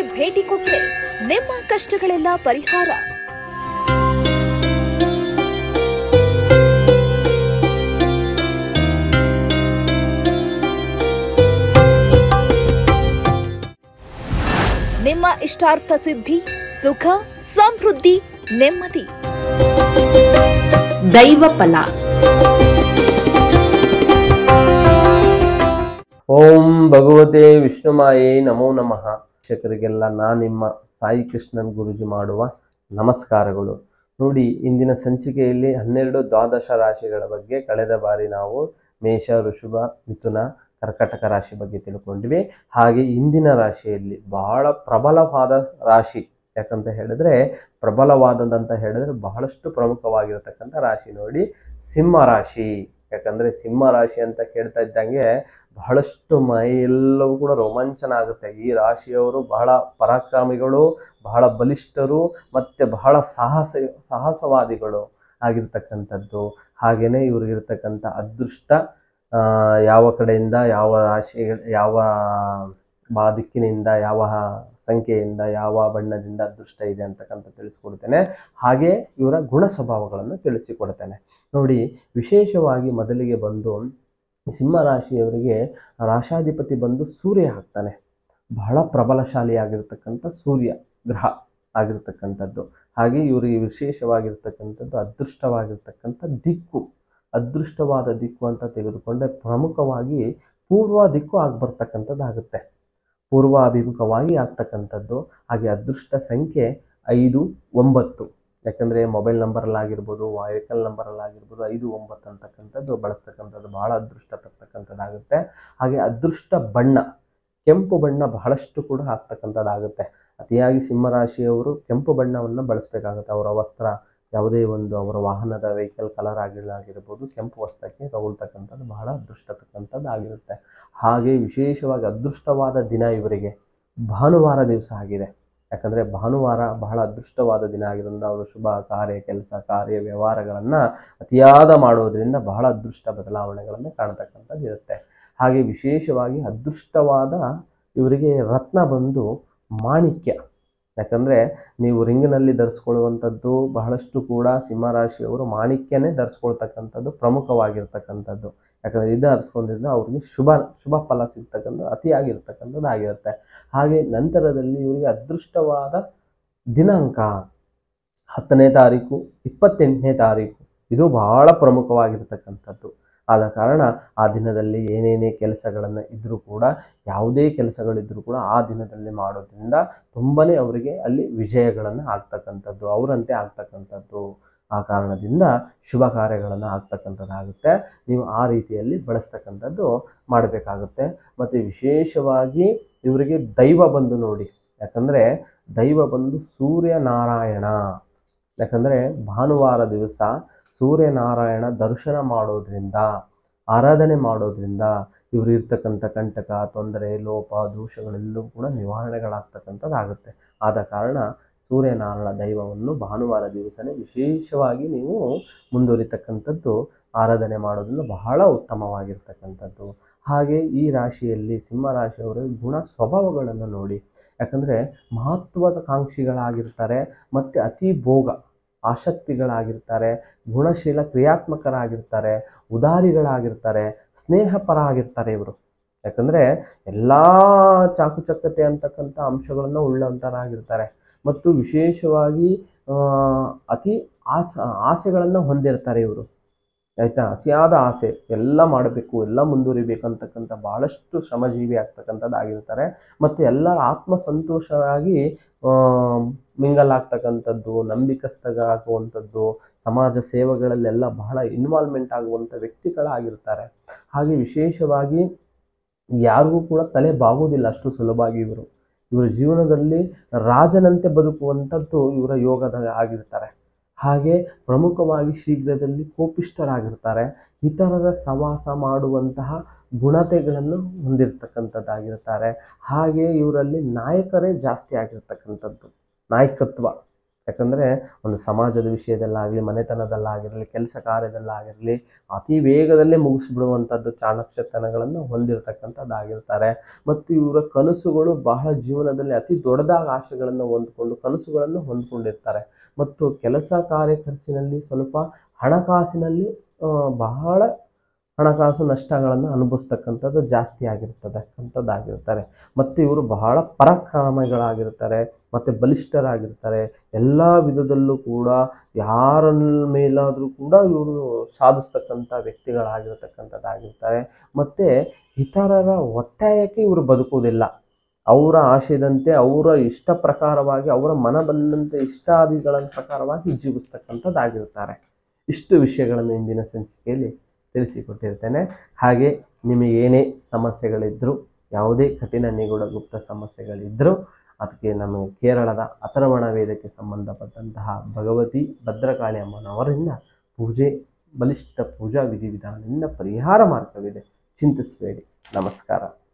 ಭೇಟಿ ಕೊಟ್ಟರೆ ನಿಮ್ಮ ಕಷ್ಟಗಳೆಲ್ಲ ಪರಿಹಾರ ನಿಮ್ಮ ಇಷ್ಟಾರ್ಥ ಸಿದ್ಧಿ ಸುಖ ಸಮೃದ್ಧಿ ನೆಮ್ಮದಿ ದೈವ ಫಲ ಓಂ ಭಗವತೆ ವಿಷ್ಣುಮಾಯೇ ನಮೋ ನಮಃ ಶಿಕ್ಷಕರಿಗೆಲ್ಲ ನಾನು ನಿಮ್ಮ ಸಾಯಿ ಕೃಷ್ಣನ್ ಗುರುಜಿ ಮಾಡುವ ನಮಸ್ಕಾರಗಳು ನೋಡಿ ಇಂದಿನ ಸಂಚಿಕೆಯಲ್ಲಿ ಹನ್ನೆರಡು ದ್ವಾದಶ ರಾಶಿಗಳ ಬಗ್ಗೆ ಕಳೆದ ಬಾರಿ ನಾವು ಮೇಷ ಋಷಭ ಮಿಥುನ ಕರ್ಕಟಕ ರಾಶಿ ಬಗ್ಗೆ ತಿಳ್ಕೊಂಡ್ವಿ ಹಾಗೆ ಇಂದಿನ ರಾಶಿಯಲ್ಲಿ ಬಹಳ ಪ್ರಬಲವಾದ ರಾಶಿ ಯಾಕಂತ ಹೇಳಿದ್ರೆ ಪ್ರಬಲವಾದದಂತ ಹೇಳಿದ್ರೆ ಬಹಳಷ್ಟು ಪ್ರಮುಖವಾಗಿರತಕ್ಕಂಥ ರಾಶಿ ನೋಡಿ ಸಿಂಹ ರಾಶಿ ಯಾಕಂದ್ರೆ ಸಿಂಹ ರಾಶಿ ಅಂತ ಕೇಳ್ತಾ ಇದ್ದಂಗೆ ಬಹಳಷ್ಟು ಮೈ ಎಲ್ಲವೂ ಕೂಡ ರೋಮಾಂಚನ ಆಗುತ್ತೆ ಈ ರಾಶಿಯವರು ಬಹಳ ಪರಾಕ್ರಮಿಗಳು ಬಹಳ ಬಲಿಷ್ಠರು ಮತ್ತೆ ಬಹಳ ಸಾಹಸ ಸಾಹಸವಾದಿಗಳು ಆಗಿರ್ತಕ್ಕಂಥದ್ದು ಹಾಗೇನೆ ಇವ್ರಿಗಿರ್ತಕ್ಕಂಥ ಅದೃಷ್ಟ ಆ, ಯಾವ ಕಡೆಯಿಂದ ಯಾವ ರಾಶಿ ಯಾವ ಬಾ ದಿಕ್ಕಿನಿಂದ ಯಾವ ಸಂಖ್ಯೆಯಿಂದ ಯಾವ ಬಣ್ಣದಿಂದ ಅದೃಷ್ಟ ಇದೆ ಅಂತಕ್ಕಂಥ ತಿಳಿಸ್ಕೊಡ್ತೇನೆ ಹಾಗೆ ಇವರ ಗುಣ ಸ್ವಭಾವಗಳನ್ನು ತಿಳಿಸಿಕೊಡ್ತೇನೆ ನೋಡಿ ವಿಶೇಷವಾಗಿ ಮೊದಲಿಗೆ ಬಂದು ಸಿಂಹ ರಾಶಿಯವರಿಗೆ ರಾಶಾಧಿಪತಿ ಬಂದು ಸೂರ್ಯ ಆಗ್ತಾನೆ ಬಹಳ ಪ್ರಬಲಶಾಲಿಯಾಗಿರ್ತಕ್ಕಂಥ ಸೂರ್ಯ ಗ್ರಹ ಆಗಿರ್ತಕ್ಕಂಥದ್ದು ಹಾಗೆ ಇವರಿಗೆ ವಿಶೇಷವಾಗಿರ್ತಕ್ಕಂಥದ್ದು ಅದೃಷ್ಟವಾಗಿರ್ತಕ್ಕಂಥ ದಿಕ್ಕು ಅದೃಷ್ಟವಾದ ದಿಕ್ಕು ಅಂತ ತೆಗೆದುಕೊಂಡ್ರೆ ಪ್ರಮುಖವಾಗಿ ಪೂರ್ವ ದಿಕ್ಕು ಆಗಿ ಬರ್ತಕ್ಕಂಥದ್ದಾಗುತ್ತೆ ಪೂರ್ವ ಅಭಿಮುಖವಾಗಿ ಆಗ್ತಕ್ಕಂಥದ್ದು ಹಾಗೆ ಅದೃಷ್ಟ ಸಂಖ್ಯೆ ಐದು ಒಂಬತ್ತು ಯಾಕಂದರೆ ಮೊಬೈಲ್ ನಂಬರಲ್ಲಾಗಿರ್ಬೋದು ವೆಹಿಕಲ್ ನಂಬರಲ್ಲಾಗಿರ್ಬೋದು ಐದು ಒಂಬತ್ತು ಅಂತಕ್ಕಂಥದ್ದು ಬಳಸ್ತಕ್ಕಂಥದ್ದು ಬಹಳ ಅದೃಷ್ಟ ತರ್ತಕ್ಕಂಥದ್ದಾಗುತ್ತೆ ಹಾಗೆ ಅದೃಷ್ಟ ಬಣ್ಣ ಕೆಂಪು ಬಣ್ಣ ಬಹಳಷ್ಟು ಕೂಡ ಆಗ್ತಕ್ಕಂಥದ್ದಾಗುತ್ತೆ ಅತಿಯಾಗಿ ಸಿಂಹರಾಶಿಯವರು ಕೆಂಪು ಬಣ್ಣವನ್ನು ಬಳಸಬೇಕಾಗುತ್ತೆ ಅವರ ವಸ್ತ್ರ ಯಾವುದೇ ಒಂದು ಅವರ ವಾಹನದ ವೆಹಿಕಲ್ ಕಲರ್ ಆಗಿರ್ಬೋದು ಕೆಂಪು ವಸ್ತ್ರಕ್ಕೆ ತಗೊಳ್ತಕ್ಕಂಥದ್ದು ಬಹಳ ಅದೃಷ್ಟ ತಕ್ಕಂಥದ್ದು ಆಗಿರುತ್ತೆ ಹಾಗೆ ವಿಶೇಷವಾಗಿ ಅದೃಷ್ಟವಾದ ದಿನ ಇವರಿಗೆ ಭಾನುವಾರ ದಿವಸ ಆಗಿದೆ ಯಾಕಂದರೆ ಭಾನುವಾರ ಬಹಳ ಅದೃಷ್ಟವಾದ ದಿನ ಆಗಿರೋದ್ರಿಂದ ಅವರು ಶುಭ ಕಾರ್ಯ ಕೆಲಸ ಕಾರ್ಯ ವ್ಯವಹಾರಗಳನ್ನು ಅತಿಯಾದ ಮಾಡೋದ್ರಿಂದ ಬಹಳ ಅದೃಷ್ಟ ಬದಲಾವಣೆಗಳನ್ನು ಕಾಣತಕ್ಕಂಥದ್ದು ಇರುತ್ತೆ ಹಾಗೆ ವಿಶೇಷವಾಗಿ ಅದೃಷ್ಟವಾದ ಇವರಿಗೆ ರತ್ನ ಬಂದು ಮಾಣಿಕ್ಯ ಯಾಕಂದರೆ ನೀವು ರಿಂಗ್ನಲ್ಲಿ ಧರಿಸ್ಕೊಳ್ಳುವಂಥದ್ದು ಬಹಳಷ್ಟು ಕೂಡ ಸಿಂಹರಾಶಿಯವರು ಮಾಣಿಕ್ಯನೇ ಧರಿಸ್ಕೊಳ್ತಕ್ಕಂಥದ್ದು ಪ್ರಮುಖವಾಗಿರ್ತಕ್ಕಂಥದ್ದು ಯಾಕಂದರೆ ಇದು ಧರಿಸ್ಕೊಂಡಿದ್ರೆ ಅವ್ರಿಗೆ ಶುಭ ಶುಭ ಫಲ ಸಿಗ್ತಕ್ಕಂಥ ಅತಿಯಾಗಿರ್ತಕ್ಕಂಥದ್ದು ಆಗಿರುತ್ತೆ ಹಾಗೆ ನಂತರದಲ್ಲಿ ಇವರಿಗೆ ಅದೃಷ್ಟವಾದ ದಿನಾಂಕ ಹತ್ತನೇ ತಾರೀಕು ಇಪ್ಪತ್ತೆಂಟನೇ ತಾರೀಕು ಇದು ಬಹಳ ಪ್ರಮುಖವಾಗಿರ್ತಕ್ಕಂಥದ್ದು ಆದ ಕಾರಣ ಆ ದಿನದಲ್ಲಿ ಏನೇನೇ ಕೆಲಸಗಳನ್ನು ಇದ್ದರೂ ಕೂಡ ಯಾವುದೇ ಕೆಲಸಗಳಿದ್ದರೂ ಕೂಡ ಆ ದಿನದಲ್ಲಿ ಮಾಡೋದ್ರಿಂದ ತುಂಬನೇ ಅವರಿಗೆ ಅಲ್ಲಿ ವಿಜಯಗಳನ್ನು ಆಗ್ತಕ್ಕಂಥದ್ದು ಅವರಂತೆ ಆಗ್ತಕ್ಕಂಥದ್ದು ಆ ಕಾರಣದಿಂದ ಶುಭ ಕಾರ್ಯಗಳನ್ನು ಆಗ್ತಕ್ಕಂಥದ್ದಾಗುತ್ತೆ ನೀವು ಆ ರೀತಿಯಲ್ಲಿ ಬಳಸ್ತಕ್ಕಂಥದ್ದು ಮಾಡಬೇಕಾಗುತ್ತೆ ಮತ್ತು ವಿಶೇಷವಾಗಿ ಇವರಿಗೆ ದೈವ ಬಂದು ನೋಡಿ ಯಾಕಂದರೆ ದೈವ ಬಂದು ಸೂರ್ಯನಾರಾಯಣ ಯಾಕಂದರೆ ಭಾನುವಾರ ದಿವಸ ಸೂರ್ಯನಾರಾಯಣ ದರ್ಶನ ಮಾಡೋದ್ರಿಂದ ಆರಾಧನೆ ಮಾಡೋದ್ರಿಂದ ಇವರು ಇರ್ತಕ್ಕಂಥ ಕಂಟಕ ತೊಂದರೆ ಲೋಪ ದೋಷಗಳೆಲ್ಲವೂ ಕೂಡ ನಿವಾರಣೆಗಳಾಗ್ತಕ್ಕಂಥದ್ದಾಗುತ್ತೆ ಆದ ಕಾರಣ ಸೂರ್ಯನಾರಾಯಣ ದೈವವನ್ನು ಭಾನುವಾರ ದಿವಸನೇ ವಿಶೇಷವಾಗಿ ನೀವು ಮುಂದುವರಿತಕ್ಕಂಥದ್ದು ಆರಾಧನೆ ಮಾಡೋದ್ರಿಂದ ಬಹಳ ಉತ್ತಮವಾಗಿರ್ತಕ್ಕಂಥದ್ದು ಹಾಗೆ ಈ ರಾಶಿಯಲ್ಲಿ ಸಿಂಹ ರಾಶಿಯವರ ಗುಣ ಸ್ವಭಾವಗಳನ್ನು ನೋಡಿ ಯಾಕಂದರೆ ಮಹತ್ವದ ಕಾಂಕ್ಷಿಗಳಾಗಿರ್ತಾರೆ ಮತ್ತು ಅತಿ ಭೋಗ ಆಸಕ್ತಿಗಳಾಗಿರ್ತಾರೆ ಗುಣಶೀಲ ಕ್ರಿಯಾತ್ಮಕರಾಗಿರ್ತಾರೆ ಉದಾರಿಗಳಾಗಿರ್ತಾರೆ ಸ್ನೇಹಪರ ಆಗಿರ್ತಾರೆ ಇವರು ಯಾಕಂದರೆ ಎಲ್ಲ ಚಾಕುಚಕ್ಯತೆ ಅಂತಕ್ಕಂಥ ಅಂಶಗಳನ್ನು ಉಳ್ಳಂತರಾಗಿರ್ತಾರೆ ಮತ್ತು ವಿಶೇಷವಾಗಿ ಆ, ಅತಿ ಆಸ ಆಸೆಗಳನ್ನು ಹೊಂದಿರ್ತಾರೆ ಇವರು ಆಯಿತಾ ಅತಿಯಾದ ಆಸೆ ಎಲ್ಲ ಮಾಡಬೇಕು ಎಲ್ಲ ಮುಂದುವರಿಬೇಕು ಅಂತಕ್ಕಂಥ ಭಾಳಷ್ಟು ಶ್ರಮಜೀವಿ ಆಗ್ತಕ್ಕಂಥದ್ದು ಆಗಿರ್ತಾರೆ ಮತ್ತು ಎಲ್ಲರ ಆತ್ಮಸಂತೋಷವಾಗಿ ಮಿಂಗಲ್ ಆಗ್ತಕ್ಕಂಥದ್ದು ನಂಬಿಕಸ್ಥರಾಗುವಂಥದ್ದು ಸಮಾಜ ಸೇವೆಗಳಲ್ಲೆಲ್ಲ ಬಹಳ ಇನ್ವಾಲ್ವ್ಮೆಂಟ್ ಆಗುವಂಥ ವ್ಯಕ್ತಿಗಳಾಗಿರ್ತಾರೆ ಹಾಗೆ ವಿಶೇಷವಾಗಿ ಯಾರಿಗೂ ಕೂಡ ತಲೆ ಬಾಗುವುದಿಲ್ಲ ಅಷ್ಟು ಸುಲಭವಾಗಿ ಇವರು ಇವರ ಜೀವನದಲ್ಲಿ ರಾಜನಂತೆ ಬದುಕುವಂಥದ್ದು ಇವರ ಯೋಗದ ಆಗಿರ್ತಾರೆ ಹಾಗೆ ಪ್ರಮುಖವಾಗಿ ಶೀಘ್ರದಲ್ಲಿ ಕೋಪಿಷ್ಠರಾಗಿರ್ತಾರೆ ಇತರರ ಸವಾಸ ಮಾಡುವಂತಹ ಗುಣತೆಗಳನ್ನು ಹೊಂದಿರತಕ್ಕಂಥದ್ದಾಗಿರ್ತಾರೆ ಹಾಗೆ ಇವರಲ್ಲಿ ನಾಯಕರೇ ಜಾಸ್ತಿ ಆಗಿರ್ತಕ್ಕಂಥದ್ದು ನಾಯಕತ್ವ ಯಾಕಂದರೆ ಒಂದು ಸಮಾಜದ ವಿಷಯದಲ್ಲಾಗಲಿ ಮನೆತನದಲ್ಲಾಗಿರಲಿ ಕೆಲಸ ಕಾರ್ಯದಲ್ಲಾಗಿರಲಿ ಅತಿ ವೇಗದಲ್ಲೇ ಮುಗಿಸ್ಬಿಡುವಂಥದ್ದು ಚಾಣಕ್ಷತನಗಳನ್ನು ಹೊಂದಿರತಕ್ಕಂಥದ್ದಾಗಿರ್ತಾರೆ ಮತ್ತು ಇವರ ಕನಸುಗಳು ಬಹಳ ಜೀವನದಲ್ಲಿ ಅತಿ ದೊಡ್ಡದಾದ ಆಶೆಗಳನ್ನು ಹೊಂದ್ಕೊಂಡು ಕನಸುಗಳನ್ನು ಹೊಂದ್ಕೊಂಡಿರ್ತಾರೆ ಮತ್ತು ಕೆಲಸ ಕಾರ್ಯ ಖರ್ಚಿನಲ್ಲಿ ಸ್ವಲ್ಪ ಹಣಕಾಸಿನಲ್ಲಿ ಆ, ಬಹಳ ಹಣಕಾಸು ನಷ್ಟಗಳನ್ನು ಅನುಭವಿಸ್ತಕ್ಕಂಥದ್ದು ಜಾಸ್ತಿ ಆಗಿರ್ತದೆ ಅಂಥದ್ದಾಗಿರ್ತಾರೆ ಮತ್ತು ಇವರು ಬಹಳ ಪರಾಕ್ರಮಿಗಳಾಗಿರ್ತಾರೆ ಮತ್ತು ಬಲಿಷ್ಠರಾಗಿರ್ತಾರೆ ಎಲ್ಲ ವಿಧದಲ್ಲೂ ಕೂಡ ಯಾರ ಮೇಲಾದರೂ ಕೂಡ ಇವರು ಸಾಧಿಸ್ತಕ್ಕಂಥ ವ್ಯಕ್ತಿಗಳಾಗಿರ್ತಕ್ಕಂಥದ್ದಾಗಿರ್ತಾರೆ ಮತ್ತು ಇತರರ ಒತ್ತಾಯಕ್ಕೆ ಇವರು ಬದುಕುವುದಿಲ್ಲ ಅವರ ಆಶಯದಂತೆ ಅವರ ಇಷ್ಟ ಪ್ರಕಾರವಾಗಿ ಅವರ ಮನ ಬಂದಂತೆ ಇಷ್ಟಾದಿಗಳ ಪ್ರಕಾರವಾಗಿ ಜೀವಿಸ್ತಕ್ಕಂಥದ್ದಾಗಿರ್ತಾರೆ ಇಷ್ಟು ವಿಷಯಗಳನ್ನು ಇಂದಿನ ಸಂಚಿಕೆಯಲ್ಲಿ ತಿಳಿಸಿಕೊಟ್ಟಿರ್ತೇನೆ ಹಾಗೆ ನಿಮಗೆ ಏನೇ ಸಮಸ್ಯೆಗಳಿದ್ದರೂ ಯಾವುದೇ ಕಠಿಣ ನಿಗೂಢ ಗುಪ್ತ ಸಮಸ್ಯೆಗಳಿದ್ದರೂ ಅದಕ್ಕೆ ನಮಗೆ ಕೇರಳದ ಅಥರ್ವಣ ವೇದಕ್ಕೆ ಸಂಬಂಧಪಟ್ಟಂತಹ ಭಗವತಿ ಭದ್ರಕಾಳಿ ಅಮ್ಮನವರಿಂದ ಪೂಜೆ ಬಲಿಷ್ಠ ಪೂಜಾ ವಿಧಿವಿಧಾನದಿಂದ ಪರಿಹಾರ ಮಾರ್ಗವಿದೆ ಚಿಂತಿಸಬೇಡಿ ನಮಸ್ಕಾರ